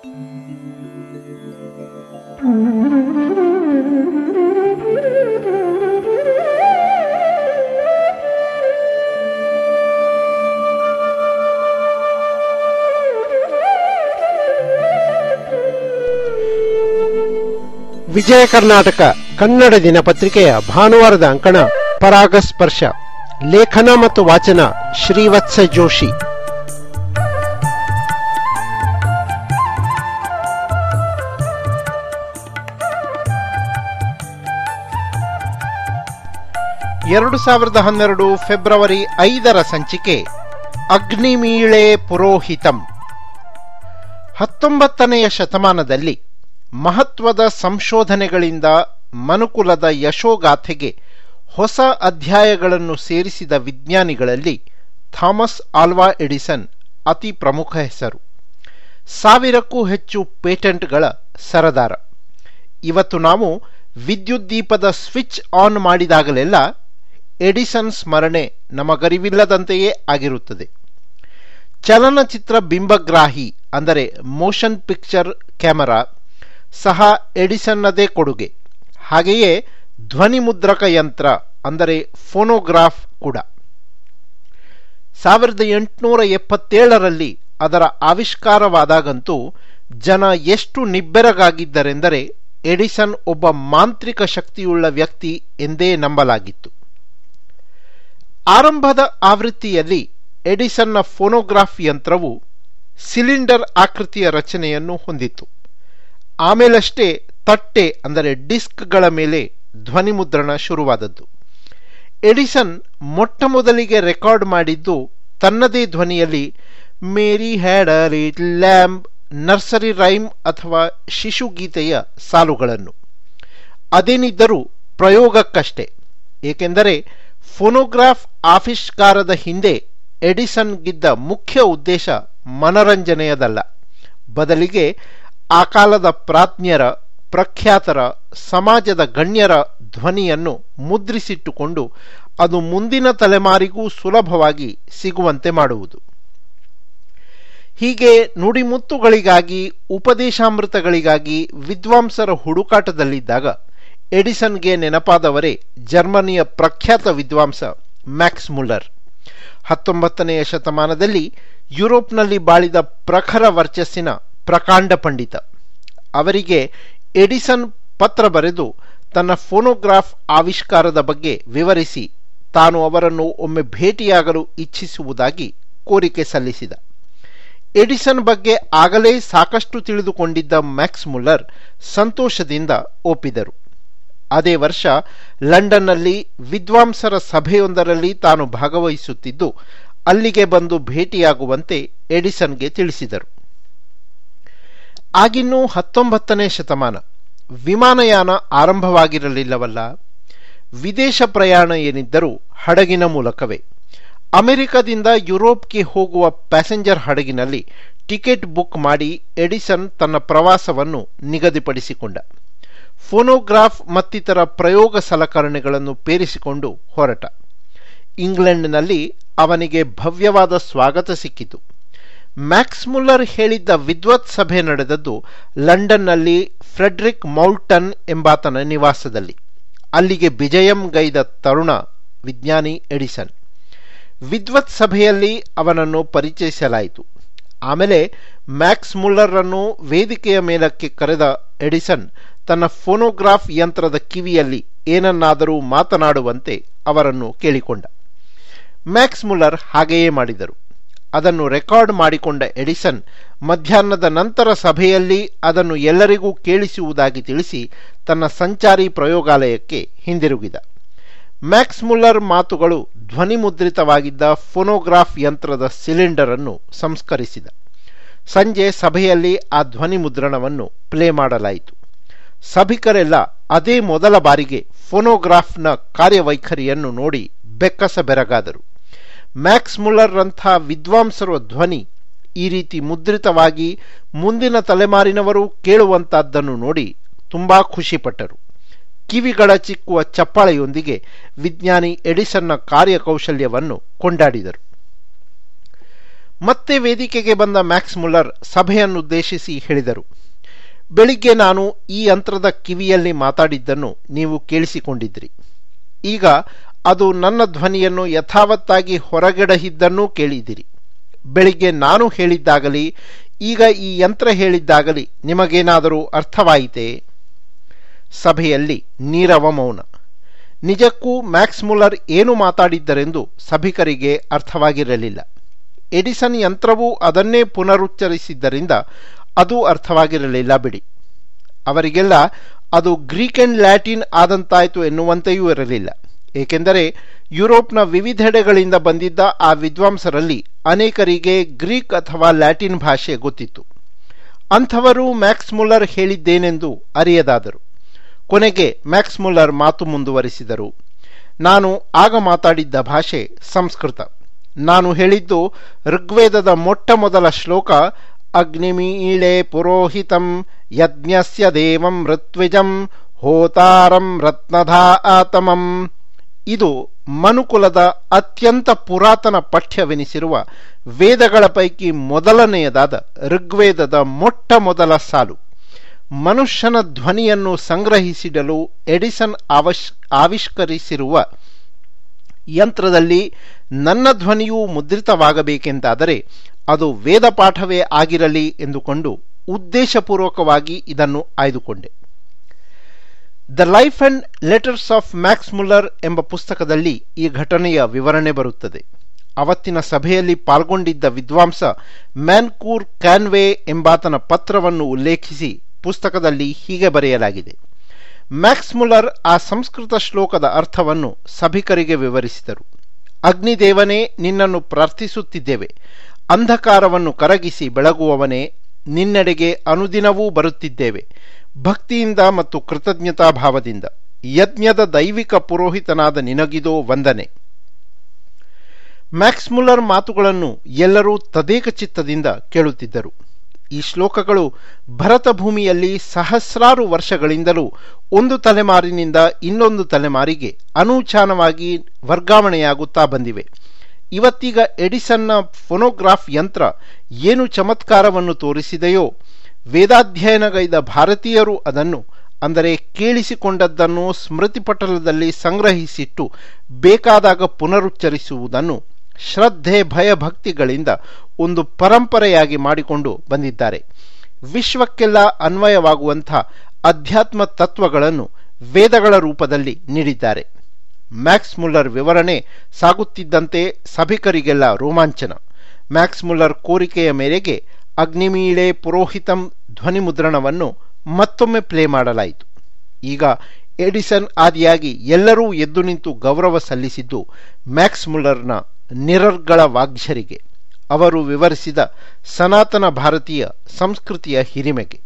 ವಿಜಯ ಕರ್ನಾಟಕ ಕನ್ನಡ ದಿನಪತ್ರಿಕೆಯ ಭಾನುವಾರದ ಅಂಕಣ ಪರಾಗಸ್ಪರ್ಶ ಲೇಖನ ಮತ್ತು ವಾಚನ ಶ್ರೀವತ್ಸ ಜೋಶಿ ಎರಡು ಸಾವಿರದ ಹನ್ನೆರಡು ಫೆಬ್ರವರಿ ಐದರ ಸಂಚಿಕೆ ಅಗ್ನಿಮೀಳೆ ಪುರೋಹಿತಂ ಹತ್ತೊಂಬತ್ತನೆಯ ಶತಮಾನದಲ್ಲಿ ಮಹತ್ವದ ಸಂಶೋಧನೆಗಳಿಂದ ಮನುಕುಲದ ಯಶೋಗಾಥೆಗೆ ಹೊಸ ಅಧ್ಯಾಯಗಳನ್ನು ಸೇರಿಸಿದ ವಿಜ್ಞಾನಿಗಳಲ್ಲಿ ಥಾಮಸ್ ಆಲ್ವಾ ಎಡಿಸನ್ ಅತಿ ಪ್ರಮುಖ ಹೆಸರು ಸಾವಿರಕ್ಕೂ ಹೆಚ್ಚು ಪೇಟೆಂಟ್ಗಳ ಸರದಾರ ಇವತ್ತು ನಾವು ವಿದ್ಯುತ್ ದೀಪದ ಸ್ವಿಚ್ ಆನ್ ಮಾಡಿದಾಗಲೆಲ್ಲ ಎಡಿಸನ್ ಸ್ಮರಣೆ ನಮಗರಿವಿಲ್ಲದಂತೆಯೇ ಆಗಿರುತ್ತದೆ ಚಲನಚಿತ್ರ ಬಿಂಬಗ್ರಾಹಿ ಅಂದರೆ ಮೋಷನ್ ಪಿಕ್ಚರ್ ಕ್ಯಾಮರಾ ಸಹ ಎಡಿಸನ್ನದೇ ಕೊಡುಗೆ ಹಾಗೆಯೇ ಧ್ವನಿ ಮುದ್ರಕ ಯಂತ್ರ ಅಂದರೆ ಫೋನೋಗ್ರಾಫ್ ಕೂಡ ಸಾವಿರದ ಎಂಟುನೂರ ಎಪ್ಪತ್ತೇಳರಲ್ಲಿ ಅದರ ಆವಿಷ್ಕಾರವಾದಾಗಂತೂ ಜನ ಎಷ್ಟು ನಿಬ್ಬೆರಗಾಗಿದ್ದರೆಂದರೆ ಎಡಿಸನ್ ಒಬ್ಬ ಮಾಂತ್ರಿಕ ಶಕ್ತಿಯುಳ್ಳ ವ್ಯಕ್ತಿ ಎಂದೇ ನಂಬಲಾಗಿತ್ತು ಆರಂಭದ ಆವೃತ್ತಿಯಲ್ಲಿ ಎಡಿಸನ್ನ ಫೋನೋಗ್ರಾಫ್ ಯಂತ್ರವು ಸಿಲಿಂಡರ್ ಆಕೃತಿಯ ರಚನೆಯನ್ನು ಹೊಂದಿತ್ತು ಆಮೇಲಷ್ಟೇ ತಟ್ಟೆ ಅಂದರೆ ಡಿಸ್ಕ್ಗಳ ಮೇಲೆ ಧ್ವನಿ ಮುದ್ರಣ ಶುರುವಾದದ್ದು ಎಡಿಸನ್ ಮೊಟ್ಟ ಮೊದಲಿಗೆ ರೆಕಾರ್ಡ್ ಮಾಡಿದ್ದು ತನ್ನದೇ ಧ್ವನಿಯಲ್ಲಿ Mary had a little lamb nursery rhyme ಅಥವಾ ಶಿಶುಗೀತೆಯ ಸಾಲುಗಳನ್ನು ಅದೇನಿದ್ದರೂ ಪ್ರಯೋಗಕ್ಕಷ್ಟೇ ಏಕೆಂದರೆ ಫೋನೋಗ್ರಾಫ್ ಆವಿಷ್ಕಾರದ ಹಿಂದೆ ಎಡಿಸನ್ಗಿದ್ದ ಮುಖ್ಯ ಉದ್ದೇಶ ಮನರಂಜನೆಯದಲ್ಲ ಬದಲಿಗೆ ಆ ಕಾಲದ ಪ್ರಾಜ್ಞರ ಪ್ರಖ್ಯಾತರ ಸಮಾಜದ ಗಣ್ಯರ ಧ್ವನಿಯನ್ನು ಮುದ್ರಿಸಿಟ್ಟುಕೊಂಡು ಅದು ಮುಂದಿನ ತಲೆಮಾರಿಗೂ ಸುಲಭವಾಗಿ ಸಿಗುವಂತೆ ಮಾಡುವುದು ಹೀಗೆ ನುಡಿಮುತ್ತುಗಳಿಗಾಗಿ ಉಪದೇಶಾಮೃತಗಳಿಗಾಗಿ ವಿದ್ವಾಂಸರ ಹುಡುಕಾಟದಲ್ಲಿದ್ದಾಗ ಎಡಿಸನ್ಗೆ ನೆನಪಾದವರೇ ಜರ್ಮನಿಯ ಪ್ರಖ್ಯಾತ ವಿದ್ವಾಂಸ ಮ್ಯಾಕ್ಸ್ ಮುಲ್ಲರ್ ಹತ್ತೊಂಬತ್ತನೆಯ ಶತಮಾನದಲ್ಲಿ ಯುರೋಪ್ನಲ್ಲಿ ಬಾಳಿದ ಪ್ರಖರ ವರ್ಚಸ್ಸಿನ ಪ್ರಕಾಂಡ ಪಂಡಿತ ಅವರಿಗೆ ಎಡಿಸನ್ ಪತ್ರ ಬರೆದು ತನ್ನ ಫೋನೋಗ್ರಾಫ್ ಆವಿಷ್ಕಾರದ ಬಗ್ಗೆ ವಿವರಿಸಿ ತಾನು ಅವರನ್ನು ಒಮ್ಮೆ ಭೇಟಿಯಾಗಲು ಇಚ್ಛಿಸುವುದಾಗಿ ಕೋರಿಕೆ ಸಲ್ಲಿಸಿದ ಎಡಿಸನ್ ಬಗ್ಗೆ ಆಗಲೇ ಸಾಕಷ್ಟು ತಿಳಿದುಕೊಂಡಿದ್ದ ಮ್ಯಾಕ್ಸ್ ಮುಲ್ಲರ್ ಸಂತೋಷದಿಂದ ಒಪ್ಪಿದರು ಅದೇ ವರ್ಷ ಲಂಡನ್ನಲ್ಲಿ ವಿದ್ವಾಂಸರ ಸಭೆಯೊಂದರಲ್ಲಿ ತಾನು ಭಾಗವಹಿಸುತ್ತಿದ್ದು ಅಲ್ಲಿಗೆ ಬಂದು ಭೇಟಿಯಾಗುವಂತೆ ಎಡಿಸನ್ಗೆ ತಿಳಿಸಿದರು ಆಗಿನ್ನೂ ಹತ್ತೊಂಬತ್ತನೇ ಶತಮಾನ ವಿಮಾನಯಾನ ಆರಂಭವಾಗಿರಲಿಲ್ಲವಲ್ಲ ವಿದೇಶ ಪ್ರಯಾಣ ಏನಿದ್ದರೂ ಹಡಗಿನ ಮೂಲಕವೇ ಅಮೆರಿಕದಿಂದ ಯುರೋಪ್ಗೆ ಹೋಗುವ ಪ್ಯಾಸೆಂಜರ್ ಹಡಗಿನಲ್ಲಿ ಟಿಕೆಟ್ ಬುಕ್ ಮಾಡಿ ಎಡಿಸನ್ ತನ್ನ ಪ್ರವಾಸವನ್ನು ನಿಗದಿಪಡಿಸಿಕೊಂಡ ಫೋನೋಗ್ರಾಫ್ ಮತ್ತಿತರ ಪ್ರಯೋಗ ಸಲಕರಣೆಗಳನ್ನು ಪೇರಿಸಿಕೊಂಡು ಹೊರಟ ಇಂಗ್ಲೆಂಡ್ನಲ್ಲಿ ಅವನಿಗೆ ಭವ್ಯವಾದ ಸ್ವಾಗತ ಸಿಕ್ಕಿತು ಮ್ಯಾಕ್ಸ್ ಮುಲ್ಲರ್ ಹೇಳಿದ್ದ ವಿದ್ವತ್ ಸಭೆ ನಡೆದದ್ದು ಲಂಡನ್ನಲ್ಲಿ ಫ್ರೆಡ್ರಿಕ್ ಮೌಲ್ಟನ್ ಎಂಬಾತನ ನಿವಾಸದಲ್ಲಿ ಅಲ್ಲಿಗೆ ವಿಜಯಂ ಗೈದ ತರುಣ ವಿಜ್ಞಾನಿ ಎಡಿಸನ್ ವಿದ್ವತ್ ಸಭೆಯಲ್ಲಿ ಅವನನ್ನು ಪರಿಚಯಿಸಲಾಯಿತು ಆಮೇಲೆ ಮ್ಯಾಕ್ಸ್ ಮುಲ್ಲರ್ರನ್ನು ವೇದಿಕೆಯ ಮೇಲಕ್ಕೆ ಕರೆದ ಎಡಿಸನ್ ತನ್ನ ಫೋನೋಗ್ರಾಫ್ ಯಂತ್ರದ ಕಿವಿಯಲ್ಲಿ ಏನನ್ನಾದರೂ ಮಾತನಾಡುವಂತೆ ಅವರನ್ನು ಕೇಳಿಕೊಂಡ ಮ್ಯಾಕ್ಸ್ ಮುಲ್ಲರ್ ಹಾಗೆಯೇ ಮಾಡಿದರು ಅದನ್ನು ರೆಕಾರ್ಡ್ ಮಾಡಿಕೊಂಡ ಎಡಿಸನ್ ಮಧ್ಯಾಹ್ನದ ನಂತರ ಸಭೆಯಲ್ಲಿ ಅದನ್ನು ಎಲ್ಲರಿಗೂ ಕೇಳಿಸುವುದಾಗಿ ತಿಳಿಸಿ ತನ್ನ ಸಂಚಾರಿ ಪ್ರಯೋಗಾಲಯಕ್ಕೆ ಹಿಂದಿರುಗಿದ ಮ್ಯಾಕ್ಸ್ ಮುಲ್ಲರ್ ಮಾತುಗಳು ಧ್ವನಿಮುದ್ರಿತವಾಗಿದ್ದ ಫೋನೋಗ್ರಾಫ್ ಯಂತ್ರದ ಸಿಲಿಂಡರ್ ಅನ್ನು ಸಂಸ್ಕರಿಸಿದ ಸಂಜೆ ಸಭೆಯಲ್ಲಿ ಆ ಧ್ವನಿ ಮುದ್ರಣವನ್ನು ಪ್ಲೇ ಮಾಡಲಾಯಿತು ಸಭಿಕರೆಲ್ಲ ಅದೇ ಮೊದಲ ಬಾರಿಗೆ ಫೋನೋಗ್ರಾಫ್ನ ಕಾರ್ಯವೈಖರಿಯನ್ನು ನೋಡಿ ಬೆಕ್ಕಸ ಬೆರಗಾದರು ಮ್ಯಾಕ್ಸ್ ಮುಲ್ಲರ್ರಂಥ ವಿದ್ವಾಂಸರ ಧ್ವನಿ ಈ ರೀತಿ ಮುದ್ರಿತವಾಗಿ ಮುಂದಿನ ತಲೆಮಾರಿನವರು ಕೇಳುವಂತಹದ್ದನ್ನು ನೋಡಿ ತುಂಬಾ ಖುಷಿಪಟ್ಟರು ಕಿವಿಗಳ ಚಿಕ್ಕುವ ಚಪ್ಪಾಳೆಯೊಂದಿಗೆ ವಿಜ್ಞಾನಿ ಎಡಿಸನ್ನ ಕಾರ್ಯಕೌಶಲ್ಯವನ್ನು ಕೊಂಡಾಡಿದರು ಮತ್ತೆ ವೇದಿಕೆಗೆ ಬಂದ ಮ್ಯಾಕ್ಸ್ ಮುಲ್ಲರ್ ಸಭೆಯನ್ನುದ್ದೇಶಿಸಿ ಹೇಳಿದರು ಬೆಳಿಗ್ಗೆ ನಾನು ಈ ಯಂತ್ರದ ಕಿವಿಯಲ್ಲಿ ಮಾತಾಡಿದ್ದನ್ನು ನೀವು ಕೇಳಿಸಿಕೊಂಡಿದ್ರಿ ಈಗ ಅದು ನನ್ನ ಧ್ವನಿಯನ್ನು ಯಥಾವತ್ತಾಗಿ ಹೊರಗೆಡಹಿದ್ದನ್ನೂ ಕೇಳಿದಿರಿ ಬೆಳಿಗ್ಗೆ ನಾನು ಹೇಳಿದ್ದಾಗಲಿ ಈಗ ಈ ಯಂತ್ರ ಹೇಳಿದ್ದಾಗಲಿ ನಿಮಗೇನಾದರೂ ಅರ್ಥವಾಯಿತೇ ಸಭೆಯಲ್ಲಿ ನೀರವ ಮೌನ ನಿಜಕ್ಕೂ ಮ್ಯಾಕ್ಸ್ ಮುಲ್ಲರ್ ಏನು ಮಾತಾಡಿದ್ದರೆಂದು ಸಭಿಕರಿಗೆ ಅರ್ಥವಾಗಿರಲಿಲ್ಲ ಎಡಿಸನ್ ಯಂತ್ರವೂ ಅದನ್ನೇ ಪುನರುಚ್ಚರಿಸಿದ್ದರಿಂದ ಅದು ಅರ್ಥವಾಗಿರಲಿಲ್ಲ ಬಿಡಿ ಅವರಿಗೆಲ್ಲ ಅದು ಗ್ರೀಕ್ ಅಂಡ್ ಲ್ಯಾಟಿನ್ ಆದಂತಾಯಿತು ಎನ್ನುವಂತೆಯೂ ಇರಲಿಲ್ಲ ಏಕೆಂದರೆ ಯುರೋಪ್ನ ವಿವಿಧೆಡೆಗಳಿಂದ ಬಂದಿದ್ದ ಆ ವಿದ್ವಾಂಸರಲ್ಲಿ ಅನೇಕರಿಗೆ ಗ್ರೀಕ್ ಅಥವಾ ಲ್ಯಾಟಿನ್ ಭಾಷೆ ಗೊತ್ತಿತ್ತು ಅಂಥವರು ಮ್ಯಾಕ್ಸ್ ಮುಲ್ಲರ್ ಹೇಳಿದ್ದೇನೆಂದು ಅರಿಯದಾದರು ಕೊನೆಗೆ ಮ್ಯಾಕ್ಸ್ ಮುಲ್ಲರ್ ಮಾತು ಮುಂದುವರಿಸಿದರು ನಾನು ಆಗ ಮಾತಾಡಿದ್ದ ಭಾಷೆ ಸಂಸ್ಕೃತ ನಾನು ಹೇಳಿದ್ದು ಋಗ್ವೇದದ ಮೊಟ್ಟ ಮೊದಲ ಶ್ಲೋಕ ಅಗ್ನಿಮೀಳೆ ಪುರೋಹಿತಂ ಯಜ್ಞಸ್ಯ ದೇವಂ ಋತ್ವಿಜಂ ಹೋತಾರಂ ರತ್ನಧಾ ಆತಮಂ ಇದು ಮನುಕುಲದ ಅತ್ಯಂತ ಪುರಾತನ ಪಠ್ಯವೆನಿಸಿರುವ ವೇದಗಳ ಪೈಕಿ ಮೊದಲನೆಯದಾದ ಋಗ್ವೇದದ ಮೊಟ್ಟ ಮೊದಲ ಸಾಲು ಮನುಷ್ಯನ ಧ್ವನಿಯನ್ನು ಸಂಗ್ರಹಿಸಿಡಲು ಎಡಿಸನ್ ಅವಶ್ ಆವಿಷ್ಕರಿಸಿರುವ ಯಂತ್ರದಲ್ಲಿ ನನ್ನ ಧ್ವನಿಯೂ ಮುದ್ರಿತವಾಗಬೇಕೆಂದಾದರೆ ಅದು ವೇದ ಪಾಠವೇ ಆಗಿರಲಿ ಎಂದುಕೊಂಡು ಉದ್ದೇಶಪೂರ್ವಕವಾಗಿ ಇದನ್ನು ಆಯ್ದುಕೊಂಡೆ the life and letters of Max Muller ಎಂಬ ಪುಸ್ತಕದಲ್ಲಿ ಈ ಘಟನೆಯ ವಿವರಣೆ ಬರುತ್ತದೆ ಅವತ್ತಿನ ಸಭೆಯಲ್ಲಿ ಪಾಲ್ಗೊಂಡಿದ್ದ ವಿದ್ವಾಂಸ ಮ್ಯಾನ್ಕೂರ್ ಕ್ಯಾನ್ವೆ ಎಂಬಾತನ ಪತ್ರವನ್ನು ಉಲ್ಲೇಖಿಸಿ ಪುಸ್ತಕದಲ್ಲಿ ಹೀಗೆ ಬರೆಯಲಾಗಿದೆ ಮ್ಯಾಕ್ಸ್ ಮುಲ್ಲರ್ ಆ ಸಂಸ್ಕೃತ ಶ್ಲೋಕದ ಅರ್ಥವನ್ನು ಸಭಿಕರಿಗೆ ವಿವರಿಸಿದರು ಅಗ್ನಿದೇವನೇ ನಿನ್ನನ್ನು ಪ್ರಾರ್ಥಿಸುತ್ತಿದ್ದೇವೆ ಅಂಧಕಾರವನ್ನು ಕರಗಿಸಿ ಬೆಳಗುವವನೇ ನಿನ್ನೆಡೆಗೆ ಅನುದಿನವೂ ಬರುತ್ತಿದ್ದೇವೆ ಭಕ್ತಿಯಿಂದ ಮತ್ತು ಕೃತಜ್ಞತಾ ಭಾವದಿಂದ ಯಜ್ಞದ ದೈವಿಕ ಪುರೋಹಿತನಾದ ನಿನಗಿದೋ ವಂದನೆ ಮ್ಯಾಕ್ಸ್ ಮುಲ್ಲರ್ ಮಾತುಗಳನ್ನು ಎಲ್ಲರೂ ತದೇಕ ಚಿತ್ತದಿಂದ ಕೇಳುತ್ತಿದ್ದರು ಈ ಶ್ಲೋಕಗಳು ಭರತ ಭೂಮಿಯಲ್ಲಿ ಸಹಸ್ರಾರು ವರ್ಷಗಳಿಂದಲೂ ಒಂದು ತಲೆಮಾರಿನಿಂದ ಇನ್ನೊಂದು ತಲೆಮಾರಿಗೆ ಅನೂಚಾನವಾಗಿ ವರ್ಗಾವಣೆಯಾಗುತ್ತಾ ಬಂದಿವೆ ಇವತ್ತೀಗ ಎಡಿಸನ್ನ ಫೊನೋಗ್ರಾಫ್ ಯಂತ್ರ ಏನು ಚಮತ್ಕಾರವನ್ನು ತೋರಿಸಿದೆಯೋ ವೇದಾಧ್ಯಯನಗೈದ ಭಾರತೀಯರು ಅದನ್ನು ಅಂದರೆ ಕೇಳಿಸಿಕೊಂಡದ್ದನ್ನು ಸ್ಮೃತಿಪಟಲದಲ್ಲಿ ಸಂಗ್ರಹಿಸಿಟ್ಟು ಬೇಕಾದಾಗ ಪುನರುಚ್ಚರಿಸುವುದನ್ನು ಶ್ರದ್ಧೆ ಭಯಭಕ್ತಿಗಳಿಂದ ಒಂದು ಪರಂಪರೆಯಾಗಿ ಮಾಡಿಕೊಂಡು ಬಂದಿದ್ದಾರೆ ವಿಶ್ವಕ್ಕೆಲ್ಲ ಅನ್ವಯವಾಗುವಂಥ ಅಧ್ಯಾತ್ಮ ತತ್ವಗಳನ್ನು ವೇದಗಳ ರೂಪದಲ್ಲಿ ನೀಡಿದ್ದಾರೆ ಮ್ಯಾಕ್ಸ್ ಮುಲ್ಲರ್ ವಿವರಣೆ ಸಾಗುತ್ತಿದ್ದಂತೆ ಸಭಿಕರಿಗೆಲ್ಲ ರೋಮಾಂಚನ ಮ್ಯಾಕ್ಸ್ ಮುಲ್ಲರ್ ಕೋರಿಕೆಯ ಮೇರೆಗೆ ಅಗ್ನಿಮೀಳೆ ಪುರೋಹಿತಂ ಧ್ವನಿ ಮುದ್ರಣವನ್ನು ಮತ್ತೊಮ್ಮೆ ಪ್ಲೇ ಮಾಡಲಾಯಿತು ಈಗ ಎಡಿಸನ್ ಆದಿಯಾಗಿ ಎಲ್ಲರೂ ಎದ್ದು ನಿಂತು ಗೌರವ ಸಲ್ಲಿಸಿದ್ದು ಮ್ಯಾಕ್ಸ್ ಮುಲ್ಲರ್ನ ನಿರರ್ಗಳ ವಾಗ್ಝರಿಗೆ ಅವರು ವಿವರಿಸಿದ ಸನಾತನ ಭಾರತೀಯ ಸಂಸ್ಕೃತಿಯ ಹಿರಿಮೆಗೆ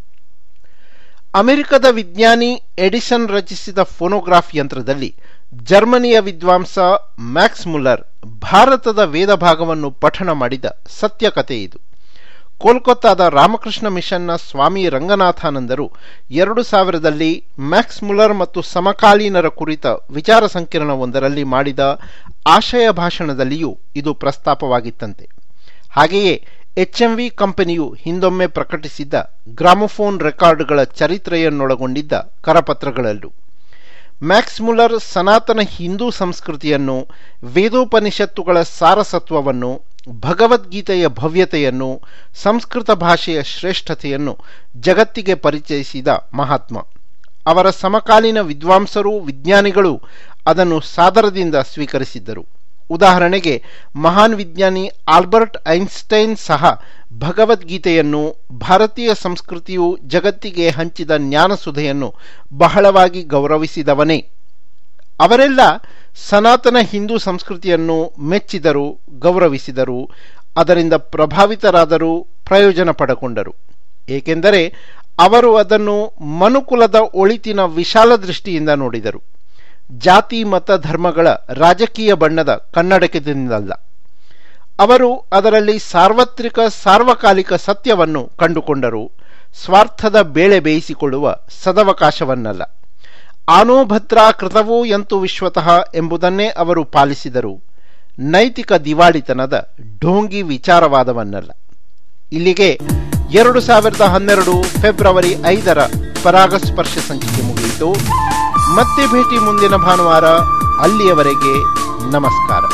ಅಮೆರಿಕದ ವಿಜ್ಞಾನಿ ಎಡಿಸನ್ ರಚಿಸಿದ ಫೋನೋಗ್ರಾಫ್ ಯಂತ್ರದಲ್ಲಿ ಜರ್ಮನಿಯ ವಿದ್ವಾಂಸ ಮ್ಯಾಕ್ಸ್ ಮುಲ್ಲರ್ ಭಾರತದ ವೇದ ಭಾಗವನ್ನು ಪಠಣ ಮಾಡಿದ ಸತ್ಯಕತೆ ಇದು ಕೋಲ್ಕತ್ತಾದ ರಾಮಕೃಷ್ಣ ಮಿಷನ್ನ ಸ್ವಾಮಿ ರಂಗನಾಥಾನಂದರು ಎರಡು ಸಾವಿರದಲ್ಲಿ ಮ್ಯಾಕ್ಸ್ ಮುಲ್ಲರ್ ಮತ್ತು ಸಮಕಾಲೀನರ ಕುರಿತ ವಿಚಾರ ಸಂಕಿರಣವೊಂದರಲ್ಲಿ ಮಾಡಿದ ಆಶಯ ಭಾಷಣದಲ್ಲಿಯೂ ಇದು ಪ್ರಸ್ತಾಪವಾಗಿತ್ತಂತೆ ಹಾಗೆಯೇ ಎಚ್ಎಂವಿ ಕಂಪನಿಯು ಹಿಂದೊಮ್ಮೆ ಪ್ರಕಟಿಸಿದ್ದ ಗ್ರಾಮೋಫೋನ್ ರೆಕಾರ್ಡ್ಗಳ ಚರಿತ್ರೆಯನ್ನೊಳಗೊಂಡಿದ್ದ ಕರಪತ್ರಗಳಲ್ಲೂ ಮ್ಯಾಕ್ಸ್ ಮುಲ್ಲರ್ ಸನಾತನ ಹಿಂದೂ ಸಂಸ್ಕೃತಿಯನ್ನು ವೇದೋಪನಿಷತ್ತುಗಳ ಸಾರಸತ್ವವನ್ನು ಭಗವದ್ಗೀತೆಯ ಭವ್ಯತೆಯನ್ನು ಸಂಸ್ಕೃತ ಭಾಷೆಯ ಶ್ರೇಷ್ಠತೆಯನ್ನು ಜಗತ್ತಿಗೆ ಪರಿಚಯಿಸಿದ ಮಹಾತ್ಮ ಅವರ ಸಮಕಾಲೀನ ವಿದ್ವಾಂಸರು ವಿಜ್ಞಾನಿಗಳು ಅದನ್ನು ಸಾದರದಿಂದ ಸ್ವೀಕರಿಸಿದ್ದರು ಉದಾಹರಣೆಗೆ ಮಹಾನ್ ವಿಜ್ಞಾನಿ ಆಲ್ಬರ್ಟ್ ಐನ್ಸ್ಟೈನ್ ಸಹ ಭಗವದ್ಗೀತೆಯನ್ನು ಭಾರತೀಯ ಸಂಸ್ಕೃತಿಯು ಜಗತ್ತಿಗೆ ಹಂಚಿದ ಜ್ಞಾನಸುಧೆಯನ್ನು ಬಹಳವಾಗಿ ಗೌರವಿಸಿದವನೇ ಅವರೆಲ್ಲ ಸನಾತನ ಹಿಂದೂ ಸಂಸ್ಕೃತಿಯನ್ನು ಮೆಚ್ಚಿದರು ಗೌರವಿಸಿದರು ಅದರಿಂದ ಪ್ರಭಾವಿತರಾದರೂ ಪ್ರಯೋಜನ ಪಡಕೊಂಡರು ಏಕೆಂದರೆ ಅವರು ಅದನ್ನು ಮನುಕುಲದ ಒಳಿತಿನ ವಿಶಾಲ ದೃಷ್ಟಿಯಿಂದ ನೋಡಿದರು ಜಾತಿ ಮತ ಧರ್ಮಗಳ ರಾಜಕೀಯ ಬಣ್ಣದ ಕನ್ನಡಕದಿಂದಲ್ಲ ಅವರು ಅದರಲ್ಲಿ ಸಾರ್ವತ್ರಿಕ ಸಾರ್ವಕಾಲಿಕ ಸತ್ಯವನ್ನು ಕಂಡುಕೊಂಡರು ಸ್ವಾರ್ಥದ ಬೇಳೆ ಬೇಯಿಸಿಕೊಳ್ಳುವ ಸದವಕಾಶವನ್ನಲ್ಲ ಆನೋ ಭದ್ರಾ ಕೃತವೋ ಎಂತು ವಿಶ್ವತಃ ಎಂಬುದನ್ನೇ ಅವರು ಪಾಲಿಸಿದರು ನೈತಿಕ ದಿವಾಳಿತನದ ಢೋಂಗಿ ವಿಚಾರವಾದವನ್ನಲ್ಲ ಇಲ್ಲಿಗೆ ಎರಡು ಸಾವಿರದ ಹನ್ನೆರಡು ಫೆಬ್ರವರಿ ಐದರ ಪರಾಗಸ್ಪರ್ಶ ಸಂಚಿಕೆ ಮುಗಿಯಿತು ಮತ್ತೆ ಭೇಟಿ ಮುಂದಿನ ಭಾನುವಾರ ಅಲ್ಲಿಯವರೆಗೆ ನಮಸ್ಕಾರ